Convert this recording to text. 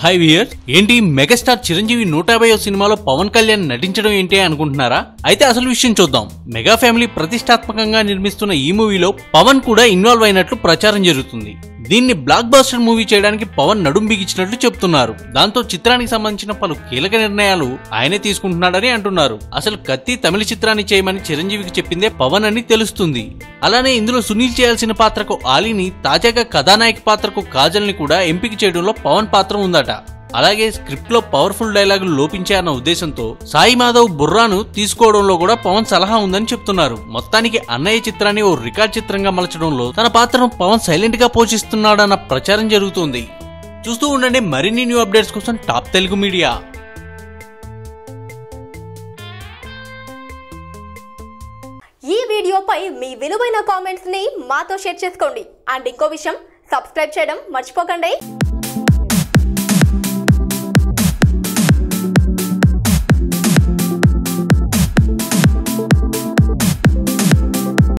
hi వియర్ ఏంటి megastar Chiranjeevi నూట యాభైవ సినిమాలో పవన్ కళ్యాణ్ నటించడం ఏంటి అనుకుంటున్నారా అయితే అసలు విషయం చూద్దాం మెగా ఫ్యామిలీ ప్రతిష్టాత్మకంగా నిర్మిస్తున్న ఈ మూవీలో పవన్ కూడా ఇన్వాల్వ్ అయినట్లు ప్రచారం జరుగుతుంది దీన్ని బ్లాక్ బాస్టర్ మూవీ చేయడానికి పవన్ నడుం బిగించినట్లు చెప్తున్నారు దాంతో చిత్రానికి సంబంధించిన పలు కీలక నిర్ణయాలు ఆయనే తీసుకుంటున్నాడని అంటున్నారు అసలు కత్తి తమిళ చిత్రాన్ని చేయమని చిరంజీవికి చెప్పిందే పవన్ అని తెలుస్తుంది అలానే ఇందులో సునీల్ చేయాల్సిన పాత్రకు ఆలీని తాజాగా కథానాయక పాత్రకు కాజల్ ని కూడా ఎంపిక చేయడంలో పవన్ పాత్ర ఉందట అలాగే స్క్రిప్ట్ లో పవర్ఫుల్ డైలాగులు లోపించాయన్న ఉద్దేశంతో సాయి మాధవ్ బుర్రాను తీసుకోవడంలో కూడా పవన్ సలహా ఉందని చెప్తున్నారు మొత్తానికి అన్నయ్య చిత్రాన్ని ఓ రికార్డ్ చిత్రంగా మలచడంలో తన పాత్రను పవన్ సైలెంట్ గా పోషిస్తున్నాడన్న ప్రచారం జరుగుతోంది చూస్తూ ఉండండి మరిన్ని న్యూ అప్డేట్స్ కోసం టాప్ తెలుగు మీడియా ఈ వీడియోపై మీ విలువైన కామెంట్స్ ని మాతో షేర్ చేసుకోండి అండ్ ఇంకో విషయం సబ్స్క్రైబ్ చేయడం మర్చిపోకండి